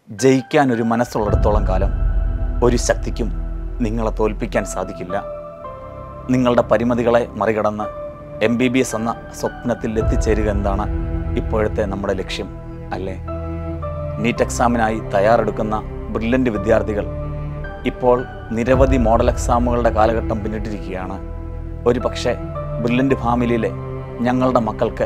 ജയിക്കാൻ ഒരു മനസ്സുള്ളിടത്തോളം കാലം ഒരു ശക്തിക്കും നിങ്ങളെ തോൽപ്പിക്കാൻ സാധിക്കില്ല നിങ്ങളുടെ പരിമിതികളെ മറികടന്ന് എം ബി ബി എസ് എന്ന സ്വപ്നത്തിൽ എത്തിച്ചേരുക എന്നതാണ് ഇപ്പോഴത്തെ നമ്മുടെ ലക്ഷ്യം അല്ലേ നീറ്റ് എക്സാമിനായി തയ്യാറെടുക്കുന്ന ബ്രില്യൻ്റ് വിദ്യാർത്ഥികൾ ഇപ്പോൾ നിരവധി മോഡൽ എക്സാമുകളുടെ കാലഘട്ടം പിന്നിട്ടിരിക്കുകയാണ് ഒരു പക്ഷേ ബ്രില്യൻ്റ് ഫാമിലിയിലെ ഞങ്ങളുടെ മക്കൾക്ക്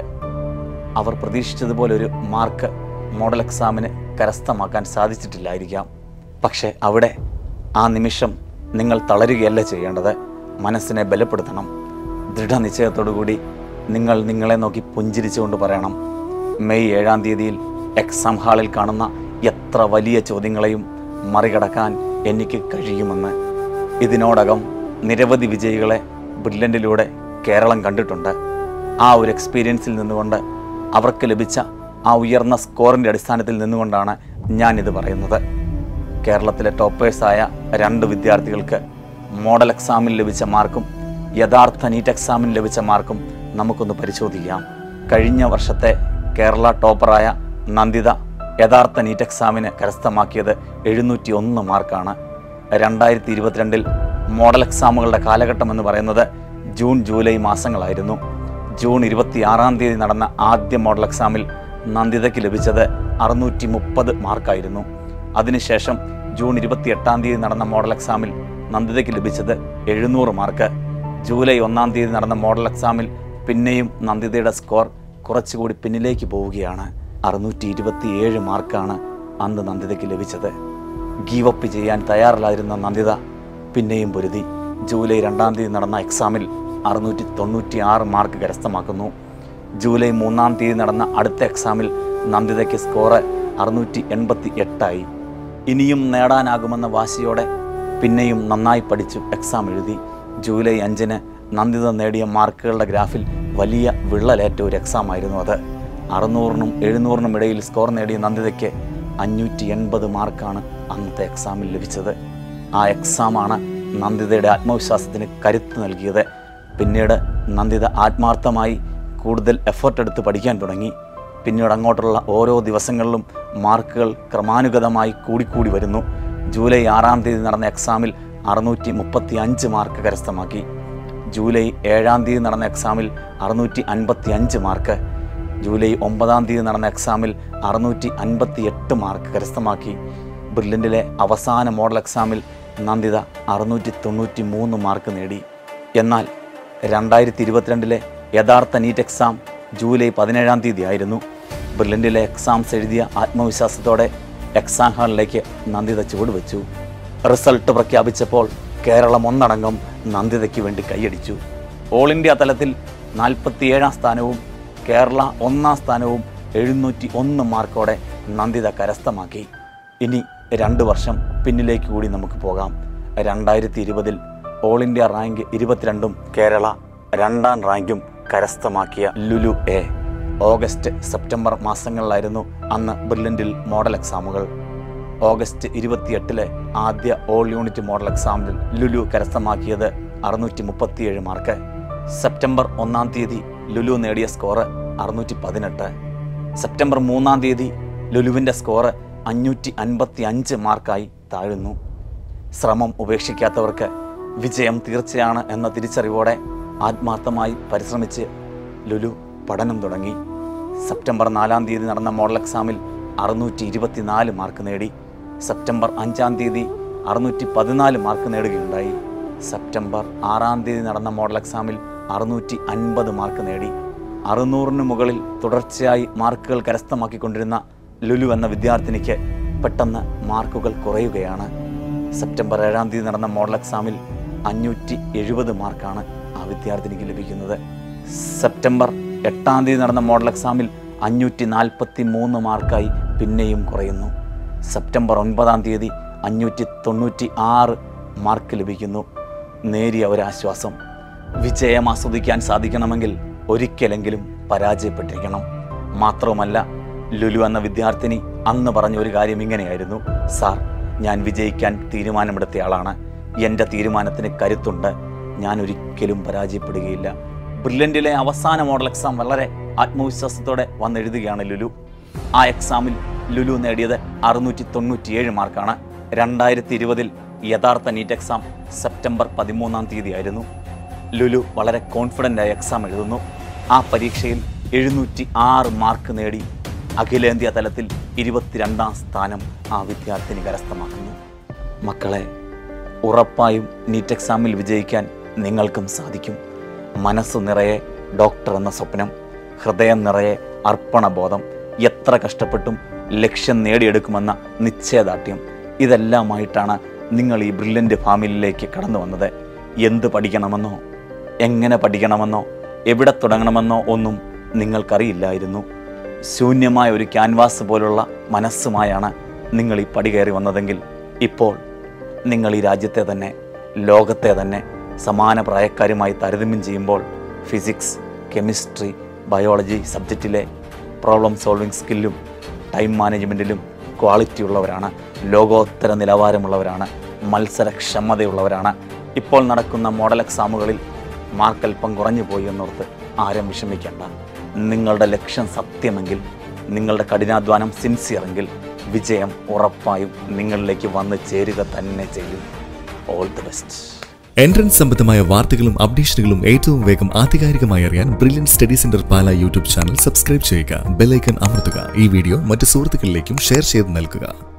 അവർ പ്രതീക്ഷിച്ചതുപോലെ ഒരു മാർക്ക് മോഡൽ എക്സാമിന് കരസ്ഥമാക്കാൻ സാധിച്ചിട്ടില്ലായിരിക്കാം പക്ഷേ അവിടെ ആ നിമിഷം നിങ്ങൾ തളരുകയല്ല ചെയ്യേണ്ടത് മനസ്സിനെ ബലപ്പെടുത്തണം ദൃഢനിശ്ചയത്തോടുകൂടി നിങ്ങൾ നിങ്ങളെ നോക്കി പുഞ്ചിരിച്ചുകൊണ്ട് പറയണം മെയ് ഏഴാം തീയതിയിൽ എക്സാം ഹാളിൽ കാണുന്ന എത്ര വലിയ ചോദ്യങ്ങളെയും മറികടക്കാൻ എനിക്ക് കഴിയുമെന്ന് ഇതിനോടകം നിരവധി വിജയികളെ ബ്രില്യൻറ്റിലൂടെ കേരളം കണ്ടിട്ടുണ്ട് ആ ഒരു എക്സ്പീരിയൻസിൽ നിന്നുകൊണ്ട് അവർക്ക് ലഭിച്ച ആ ഉയർന്ന സ്കോറിൻ്റെ അടിസ്ഥാനത്തിൽ നിന്നുകൊണ്ടാണ് ഞാനിത് പറയുന്നത് കേരളത്തിലെ ടോപ്പേഴ്സായ രണ്ട് വിദ്യാർത്ഥികൾക്ക് മോഡൽ എക്സാമിൽ ലഭിച്ച മാർക്കും യഥാർത്ഥ നീറ്റ് എക്സാമിൽ ലഭിച്ച മാർക്കും നമുക്കൊന്ന് പരിശോധിക്കാം കഴിഞ്ഞ വർഷത്തെ കേരള ടോപ്പറായ നന്ദിത യഥാർത്ഥ നീറ്റ് എക്സാമിന് കരസ്ഥമാക്കിയത് എഴുന്നൂറ്റി ഒന്ന് മാർക്കാണ് രണ്ടായിരത്തി ഇരുപത്തിരണ്ടിൽ മോഡൽ എക്സാമുകളുടെ കാലഘട്ടം എന്ന് പറയുന്നത് ജൂൺ ജൂലൈ മാസങ്ങളായിരുന്നു ജൂൺ ഇരുപത്തിയാറാം തീയതി നടന്ന ആദ്യ മോഡൽ എക്സാമിൽ നന്ദിതയ്ക്ക് ലഭിച്ചത് അറുന്നൂറ്റി മുപ്പത് മാർക്കായിരുന്നു അതിനുശേഷം ജൂൺ ഇരുപത്തിയെട്ടാം തീയതി നടന്ന മോഡൽ എക്സാമിൽ നന്ദിതയ്ക്ക് ലഭിച്ചത് എഴുന്നൂറ് മാർക്ക് ജൂലൈ ഒന്നാം തീയതി നടന്ന മോഡൽ എക്സാമിൽ പിന്നെയും നന്ദിതയുടെ സ്കോർ കുറച്ചുകൂടി പിന്നിലേക്ക് പോവുകയാണ് അറുന്നൂറ്റി ഇരുപത്തിയേഴ് മാർക്കാണ് അന്ന് നന്ദിതയ്ക്ക് ലഭിച്ചത് ഗീവ് അപ്പ് ചെയ്യാൻ തയ്യാറില്ലാതിരുന്ന നന്ദിത പിന്നെയും പൊരുതി ജൂലൈ രണ്ടാം തീയതി നടന്ന എക്സാമിൽ അറുന്നൂറ്റി തൊണ്ണൂറ്റി ആറ് മാർക്ക് കരസ്ഥമാക്കുന്നു ജൂലൈ മൂന്നാം തീയതി നടന്ന അടുത്ത എക്സാമിൽ നന്ദിതയ്ക്ക് സ്കോറ് അറുന്നൂറ്റി എൺപത്തി എട്ടായി ഇനിയും നേടാനാകുമെന്ന വാശിയോടെ പിന്നെയും നന്നായി പഠിച്ചു എക്സാം എഴുതി ജൂലൈ അഞ്ചിന് നന്ദിത നേടിയ മാർക്കുകളുടെ ഗ്രാഫിൽ വലിയ വിള്ളലേറ്റ ഒരു എക്സാം ആയിരുന്നു അത് അറുന്നൂറിനും എഴുന്നൂറിനും ഇടയിൽ സ്കോർ നേടിയ നന്ദിതയ്ക്ക് അഞ്ഞൂറ്റി എൺപത് മാർക്കാണ് അന്നത്തെ എക്സാമിൽ ലഭിച്ചത് ആ എക്സാമാണ് നന്ദിതയുടെ ആത്മവിശ്വാസത്തിന് കരുത്ത് നൽകിയത് പിന്നീട് നന്ദിത ആത്മാർത്ഥമായി കൂടുതൽ എഫർട്ട് എടുത്ത് പഠിക്കാൻ തുടങ്ങി പിന്നീട് അങ്ങോട്ടുള്ള ഓരോ ദിവസങ്ങളിലും മാർക്കുകൾ ക്രമാനുഗതമായി കൂടിക്കൂടി വരുന്നു ജൂലൈ ആറാം തീയതി നടന്ന എക്സാമിൽ അറുന്നൂറ്റി മുപ്പത്തി അഞ്ച് മാർക്ക് കരസ്ഥമാക്കി ജൂലൈ ഏഴാം തീയതി നടന്ന എക്സാമിൽ അറുന്നൂറ്റി അൻപത്തി അഞ്ച് മാർക്ക് ജൂലൈ ഒമ്പതാം തീയതി നടന്ന എക്സാമിൽ അറുന്നൂറ്റി അൻപത്തി എട്ട് മാർക്ക് കരസ്ഥമാക്കി ബ്രില്യൻറ്റിലെ അവസാന മോഡൽ എക്സാമിൽ നന്ദിത അറുന്നൂറ്റി തൊണ്ണൂറ്റി മൂന്ന് മാർക്ക് നേടി എന്നാൽ രണ്ടായിരത്തി ഇരുപത്തിരണ്ടിലെ യഥാർത്ഥ നീറ്റ് എക്സാം ജൂലൈ പതിനേഴാം തീയതി ആയിരുന്നു ബ്രില്യൻറ്റിലെ എക്സാംസ് എഴുതിയ ആത്മവിശ്വാസത്തോടെ എക്സാം ഹാളിലേക്ക് നന്ദിത ചുവടുവെച്ചു റിസൾട്ട് പ്രഖ്യാപിച്ചപ്പോൾ കേരളം ഒന്നടങ്കം നന്ദിതയ്ക്ക് വേണ്ടി കൈയടിച്ചു ഓൾ ഇന്ത്യ തലത്തിൽ നാൽപ്പത്തിയേഴാം സ്ഥാനവും കേരള ഒന്നാം സ്ഥാനവും എഴുന്നൂറ്റി ഒന്ന് മാർക്കോടെ നന്ദിത കരസ്ഥമാക്കി ഇനി രണ്ട് വർഷം പിന്നിലേക്ക് കൂടി നമുക്ക് പോകാം രണ്ടായിരത്തി ഇരുപതിൽ ഓൾ ഇന്ത്യ റാങ്ക് ഇരുപത്തിരണ്ടും കേരള രണ്ടാം റാങ്കും കരസ്ഥമാക്കിയ ലുലു എ ഓഗസ്റ്റ് സെപ്റ്റംബർ മാസങ്ങളിലായിരുന്നു അന്ന് ബ്രില്യൻറ്റിൽ മോഡൽ എക്സാമുകൾ ഓഗസ്റ്റ് ഇരുപത്തിയെട്ടിലെ ആദ്യ ഓൾ യൂണിറ്റ് മോഡൽ എക്സാമിൽ ലുലു കരസ്ഥമാക്കിയത് അറുന്നൂറ്റി മുപ്പത്തിയേഴ് മാർക്ക് സെപ്റ്റംബർ ഒന്നാം തീയതി ലുലു നേടിയ സ്കോറ് അറുന്നൂറ്റി പതിനെട്ട് സെപ്റ്റംബർ മൂന്നാം തീയതി ലുലുവിൻ്റെ സ്കോറ് അഞ്ഞൂറ്റി അൻപത്തി അഞ്ച് മാർക്കായി താഴുന്നു ശ്രമം ഉപേക്ഷിക്കാത്തവർക്ക് വിജയം തീർച്ചയാണ് എന്ന തിരിച്ചറിവോടെ ആത്മാർത്ഥമായി പരിശ്രമിച്ച് ലുലു പഠനം തുടങ്ങി സെപ്റ്റംബർ നാലാം തീയതി നടന്ന മോഡൽ എക്സാമിൽ അറുന്നൂറ്റി ഇരുപത്തിനാല് മാർക്ക് നേടി സെപ്റ്റംബർ അഞ്ചാം തീയതി അറുന്നൂറ്റി പതിനാല് മാർക്ക് നേടുകയുണ്ടായി സെപ്റ്റംബർ ആറാം തീയതി നടന്ന മോഡൽ എക്സാമിൽ അറുന്നൂറ്റി അൻപത് മാർക്ക് നേടി അറുന്നൂറിന് മുകളിൽ തുടർച്ചയായി മാർക്കുകൾ കരസ്ഥമാക്കിക്കൊണ്ടിരുന്ന ലുലു എന്ന വിദ്യാർത്ഥിനിക്ക് പെട്ടെന്ന് മാർക്കുകൾ കുറയുകയാണ് സെപ്റ്റംബർ ഏഴാം തീയതി നടന്ന മോഡൽ എക്സാമിൽ അഞ്ഞൂറ്റി എഴുപത് മാർക്കാണ് ആ വിദ്യാർത്ഥിനിക്ക് ലഭിക്കുന്നത് സെപ്റ്റംബർ എട്ടാം തീയതി നടന്ന മോഡൽ എക്സാമിൽ അഞ്ഞൂറ്റി നാൽപ്പത്തി മൂന്ന് മാർക്കായി പിന്നെയും കുറയുന്നു സെപ്റ്റംബർ ഒൻപതാം തീയതി അഞ്ഞൂറ്റി തൊണ്ണൂറ്റി ആറ് മാർക്ക് ലഭിക്കുന്നു നേരിയ ഒരാശ്വാസം വിജയം ആസ്വദിക്കാൻ സാധിക്കണമെങ്കിൽ ഒരിക്കലെങ്കിലും പരാജയപ്പെട്ടിരിക്കണം മാത്രവുമല്ല ലുലു എന്ന വിദ്യാർത്ഥിനി അന്ന് പറഞ്ഞ ഒരു കാര്യം ഇങ്ങനെയായിരുന്നു സാർ ഞാൻ വിജയിക്കാൻ തീരുമാനമെടുത്തയാളാണ് എൻ്റെ തീരുമാനത്തിന് കരുത്തുണ്ട് ഞാൻ ഒരിക്കലും പരാജയപ്പെടുകയില്ല ബ്രില്യൻറ്റിലെ അവസാന മോഡൽ എക്സാം വളരെ ആത്മവിശ്വാസത്തോടെ വന്നെഴുതുകയാണ് ലുലു ആ എക്സാമിൽ ലുലു നേടിയത് അറുന്നൂറ്റി തൊണ്ണൂറ്റിയേഴ് മാർക്കാണ് രണ്ടായിരത്തി ഇരുപതിൽ യഥാർത്ഥ നീറ്റ് എക്സാം സെപ്റ്റംബർ പതിമൂന്നാം തീയതി ആയിരുന്നു ലുലു വളരെ കോൺഫിഡൻ്റ് ആയി എക്സാം എഴുതുന്നു ആ പരീക്ഷയിൽ എഴുന്നൂറ്റി ആറ് മാർക്ക് നേടി അഖിലേന്ത്യാ തലത്തിൽ ഇരുപത്തിരണ്ടാം സ്ഥാനം ആ വിദ്യാർത്ഥിനി കരസ്ഥമാക്കുന്നു മക്കളെ ഉറപ്പായും നീറ്റ് എക്സാമിൽ വിജയിക്കാൻ നിങ്ങൾക്കും സാധിക്കും മനസ്സ് നിറയെ ഡോക്ടർ എന്ന സ്വപ്നം ഹൃദയം നിറയെ അർപ്പണബോധം എത്ര കഷ്ടപ്പെട്ടും ലക്ഷ്യം നേടിയെടുക്കുമെന്ന നിശ്ചയദാർഢ്യം ഇതെല്ലാമായിട്ടാണ് നിങ്ങൾ ഈ ബ്രില്യൻ്റ് ഫാമിലിയിലേക്ക് കടന്നു വന്നത് എന്ത് പഠിക്കണമെന്നോ എങ്ങനെ പഠിക്കണമെന്നോ എവിടെ തുടങ്ങണമെന്നോ ഒന്നും നിങ്ങൾക്കറിയില്ലായിരുന്നു ശൂന്യമായ ഒരു ക്യാൻവാസ് പോലുള്ള മനസ്സുമായാണ് നിങ്ങൾ ഈ പടി കയറി വന്നതെങ്കിൽ ഇപ്പോൾ നിങ്ങൾ ഈ രാജ്യത്തെ തന്നെ ലോകത്തെ തന്നെ സമാന പ്രായക്കാരുമായി താരതമ്യം ചെയ്യുമ്പോൾ ഫിസിക്സ് കെമിസ്ട്രി ബയോളജി സബ്ജക്റ്റിലെ പ്രോബ്ലം സോൾവിങ് സ്കില്ലും ടൈം മാനേജ്മെൻറ്റിലും ക്വാളിറ്റി ഉള്ളവരാണ് ലോകോത്തര നിലവാരമുള്ളവരാണ് മത്സരക്ഷമതയുള്ളവരാണ് ഇപ്പോൾ നടക്കുന്ന മോഡൽ എക്സാമുകളിൽ മാർക്ക് അല്പം കുറഞ്ഞു പോയി എന്നോർത്ത് ആരും വിഷമിക്കേണ്ട നിങ്ങളുടെ ലക്ഷ്യം സത്യമെങ്കിൽ നിങ്ങളുടെ കഠിനാധ്വാനം സിൻസിയറെങ്കിൽ വിജയം ഉറപ്പായും നിങ്ങളിലേക്ക് വന്ന് ചേരുക തന്നെ ചെയ്യും ഓൾ ദി ബെസ്റ്റ് എൻട്രൻസ് സംബന്ധമായ വാർത്തകളും അപ്ഡേഷനുകളും ഏറ്റവും വേഗം ആധികാരികമായി അറിയാൻ brilliant study centre Pala YouTube channel subscribe ചെയ്യുക ബെല്ലൈക്കൺ അമർത്തുക ഈ വീഡിയോ മറ്റ് സുഹൃത്തുക്കളിലേക്കും ഷെയർ ചെയ്ത് നൽകുക